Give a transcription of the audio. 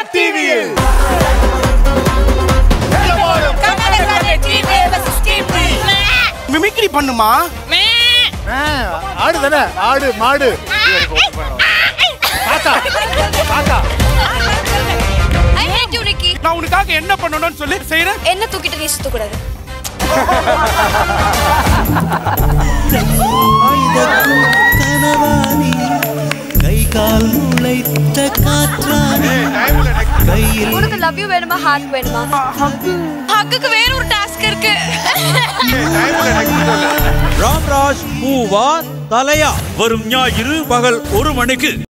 டிவியில் மிமிக்ரி பண்ணுமா ஆடு தானே ஆடு மாடு காக்கா காக்கா நான் உனக்காக என்ன பண்ணணும்னு சொல்லி செய்யறேன் என்ன தூக்கிட்டு நீ சுத்தக்கூடாது கனவாணி கை கால் முளைத்த காற்றாணி கையில் உனக்கு லவ் யூ வேணுமா ஹார்ட் வேணுமா ஹக்குக்கு வேற ஒரு டாஸ்க் இருக்கு ராம்ராஜ் பூவா தலையா வரும் ஞாயிறு பகல் ஒரு மணிக்கு